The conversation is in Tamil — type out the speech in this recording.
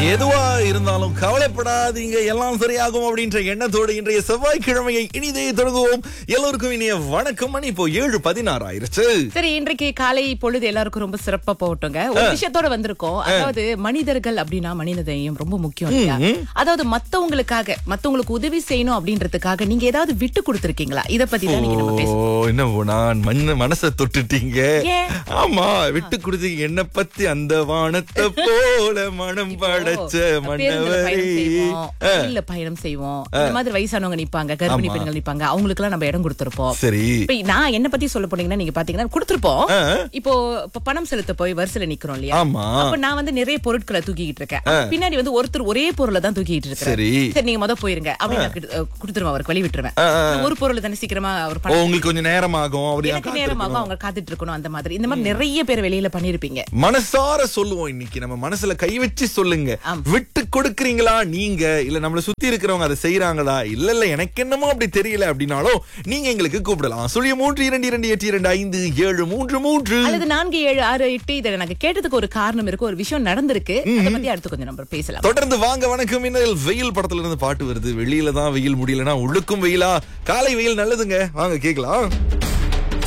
எதுவா இருந்தாலும் கவலைப்படாதீங்க எல்லாம் சரியாகும் அப்படின்ற எண்ணத்தோடு இன்றைய செவ்வாய்க்கிழமையை இனிதே தொடங்குவோம் எல்லோருக்கும் இனிய வணக்கம் மணி இப்போ ஏழு பதினாறு ஆயிருச்சு சரி இன்றைக்கு காலை பொழுது எல்லாருக்கும் ரொம்ப சிறப்பா போகட்டுங்க ஒரு விஷயத்தோட வந்திருக்கோம் அதாவது மனிதர்கள் அப்படின்னா மனிததையும் ரொம்ப முக்கியம் இல்லையா அதாவது மத்தவங்களுக்காக மத்தவங்களுக்கு உதவி செய்யணும் அப்படின்றதுக்காக நீங்க ஏதாவது விட்டு கொடுத்திருக்கீங்களா இத பத்தி தான் நீங்க நம்ம ஓ பேச என்ன நான் மண்ண மனச தொட்டுட்டீங்க ஏன்? ஆமா விட்டு கொடுத்தீங்க என்ன பத்தி அந்த வானத்தை போல மனம் படைச்ச பேருந்துல மன்னவரே பயணம் செய்வோம் ரயில்ல பயணம் செய்வோம் இந்த மாதிரி வயசானவங்க நிப்பாங்க கர்ப்பிணி ஆமா. பெண்கள் நிப்பாங்க அவங்களுக்கு எல்லாம் நம்ம இடம் கொடுத்திருப்போம் சரி இப்ப நான் என்ன பத்தி சொல்ல போனீங்கன்னா நீங்க பாத்தீங்கன்னா கொடுத்திருப்போம் ஆ. இப்போ இப்ப பணம் செலுத்த போய் வரிசையில நிக்கிறோம் இல்லையா ஆமா அப்ப நான் வந்து நிறைய பொருட்களை தூக்கிட்டு இருக்கேன் பின்னாடி வந்து ஒருத்தர் ஒரே பொருளை தான் தூக்கிட்டு இருக்காரு சரி. சரி நீங்க முத போயிருங்க அப்படின்னு நான் கிட்ட- கொடுத்துருவேன் அவருக்கு வழி விட்டுருவேன் ஆ, ஆ. ஒரு பொருள் தானே சீக்கிரமா அவர் ஓ பணம் உங்களுக்கு கொஞ்சம் நேரமாகும் அப்படி எனக்கு நேரமாகும் அவங்க காத்துட்டு இருக்கணும் அந்த மாதிரி இந்த மாதிரி நிறைய பேர் வெளியில பண்ணிருப்பீங்க மனசார சொல்லுவோம் இன்னைக்கு நம்ம மனசுல கை வச்சு சொல்லுங்க ஆம். விட்டு கொடுக்கறீங்களா நீங்க இல்ல நம்மள சுத்தி இருக்கிறவங்க அதை செய்யறாங்களா இல்ல இல்ல எனக்கு என்னமோ அப்படி தெரியல அப்படின்னாலும் நீங்க எங்களுக்கு கூப்பிடலாம் சுழிய மூன்று இரண்டு இரண்டு எட்டு இரண்டு ஐந்து ஏழு மூன்று மூன்று அல்லது நான்கு ஏழு ஆறு எட்டு இதை எனக்கு கேட்டதுக்கு ஒரு காரணம் இருக்கு ஒரு விஷயம் நடந்திருக்கு அதை பத்தி அடுத்து கொஞ்சம் நம்ம பேசலாம் தொடர்ந்து வாங்க வணக்கம் இன்னல் வெயில் படத்துல இருந்து பாட்டு வருது வெளியில தான் வெயில் முடியலன்னா உள்ளுக்கும் வெயிலா காலை வெயில் நல்லதுங்க வாங்க கேக்கலாம்